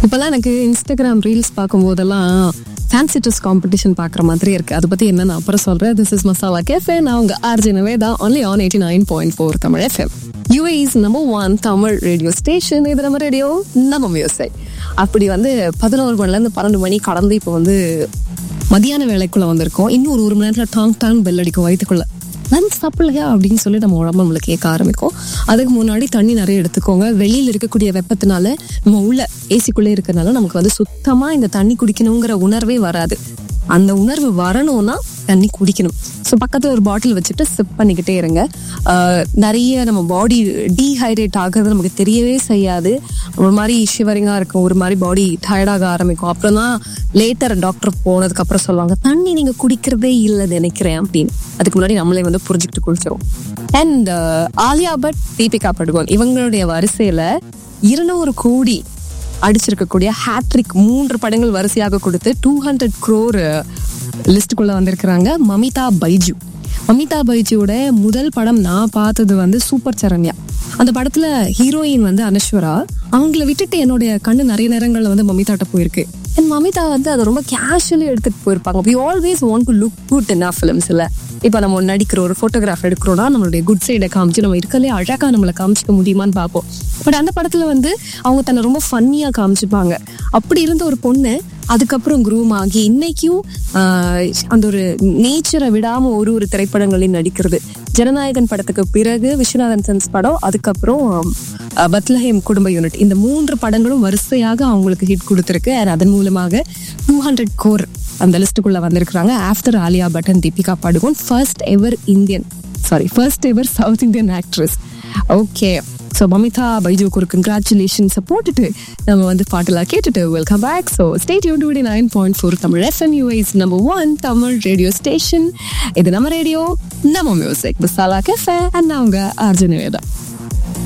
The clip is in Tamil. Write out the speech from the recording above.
இப்போல்லாம் எனக்கு இன்ஸ்டாகிராம் ரீல்ஸ் பார்க்கும்போதெல்லாம் ஃபேன்சி ட்ரெஸ் காம்படிஷன் பார்க்குற மாதிரி இருக்கு அதை பற்றி என்ன நான் அப்புறம் சொல்கிறேன் திஸ் இஸ் மசாலா கேஃபே நான் உங்கள் ஆர்ஜினவே தான் only on eighty nine point four Tamil FM UAE's number one Tamil radio station இது நம்ம ரேடியோ நம்ம மியூசிக் அப்படி வந்து பதினோரு மணிலேருந்து பன்னெண்டு மணி கடந்து இப்போ வந்து மதியான வேலைக்குள்ள வந்திருக்கோம் இன்னும் ஒரு ஒரு மணி நேரத்தில் டாங் டாங் பெல் அடிக்கும் வயிற்றுக்குள்ள லஞ்ச் சாப்பிடலையா அப்படின்னு சொல்லி நம்ம உடம்பு நம்மளை கேட்க ஆரம்பிக்கும் அதுக்கு முன்னாடி தண்ணி நிறைய எடுத்துக்கோங்க வெளியில் இருக்கக்கூடிய வெப்பத்தினால நம்ம உள்ள ஏசிக்குள்ளே இருக்கிறனால நமக்கு வந்து சுத்தமா இந்த தண்ணி குடிக்கணுங்கிற உணர்வே வராது அந்த உணர்வு வரணும்னா தண்ணி குடிக்கணும் ஸோ பக்கத்தில் ஒரு பாட்டில் வச்சுட்டு சிப் பண்ணிக்கிட்டே இருங்க ஆஹ் நிறைய நம்ம பாடி டீஹைட்ரேட் ஆகிறது நமக்கு தெரியவே செய்யாது ஒரு மாதிரி ஷிவரிங்காக இருக்கும் ஒரு மாதிரி பாடி டயர்டாக ஆரம்பிக்கும் அப்புறம் தான் லேட்டர் டாக்டர் போனதுக்கு அப்புறம் சொல்லுவாங்க தண்ணி நீங்கள் குடிக்கிறதே இல்லை நினைக்கிறேன் அப்படின்னு அதுக்கு முன்னாடி நம்மளே வந்து புரிஞ்சுக்கிட்டு குடிச்சிரும் அண்ட் ஆலியா பட் தீபிகா படுகோன் இவங்களுடைய வரிசையில் இருநூறு கோடி அடிச்சிருக்கக்கூடிய ஹேட்ரிக் மூன்று படங்கள் வரிசையாக கொடுத்து டூ ஹண்ட்ரட் க்ரோர் லிஸ்ட்டுக்குள்ள வந்திருக்கிறாங்க மமிதா பைஜு மமிதா பைஜுவோட முதல் படம் நான் பார்த்தது வந்து சூப்பர் சரண்யா அந்த படத்துல ஹீரோயின் வந்து அனஸ்வரா அவங்கள விட்டுட்டு என்னுடைய கண்ணு நிறைய நேரங்கள்ல வந்து மமிதாட்ட போயிருக்கு என் மமிதா வந்து அதை ரொம்ப கேஷுவலி எடுத்துட்டு போயிருப்பாங்க we always want to look good என்ன ஃபிலிம்ஸ் இல்லை இப்போ நம்ம நடிக்கிற ஒரு ஃபோட்டோகிராஃப் எடுக்கிறோம்னா நம்மளுடைய குட் சைடை காமிச்சு நம்ம இருக்கலே அழகாக நம்மளை காமிச்சிக்க முடியுமான்னு பார்ப்போம் பட் அந்த படத்தில் வந்து அவங்க தன்னை ரொம்ப ஃபன்னியாக காமிச்சிப்பாங்க அப்படி இருந்த ஒரு பொண்ணு அதுக்கப்புறம் குரூம் ஆகி இன்னைக்கும் ஆஹ், அந்த ஒரு நேச்சரை விடாம ஒரு ஒரு திரைப்படங்களையும் நடிக்கிறது ஜனநாயகன் படத்துக்கு பிறகு விஸ்வநாதன் சென்ஸ் படம் அதுக்கப்புறம் ஆஹ், பத்லஹேம் குடும்ப யூனிட் இந்த மூன்று படங்களும் வரிசையாக அவங்களுக்கு ஹிட் கொடுத்துருக்கு and அதன் மூலமாக டூ ஹண்ட்ரட் கோர் அந்த லிஸ்ட்டுக்குள்ள வந்திருக்கிறாங்க after Alia Bhatt and Deepika Padukone first ever Indian sorry first ever south Indian actress okay so Mamitha பைஜுக்கு ஒரு கங்க்ராச்சுலேஷன்ஸை போட்டுட்டு நம்ம வந்து பாட்டெல்லாம் கேட்டுட்டு welcome back so state you twenty nine point four Tamil FM US number one Tamil radio station இது நம்ம ரேடியோ நம்ம மியூசிக் பிசாலா கெஃபே அண்ட் அவங்க அர்ஜுன் வேதா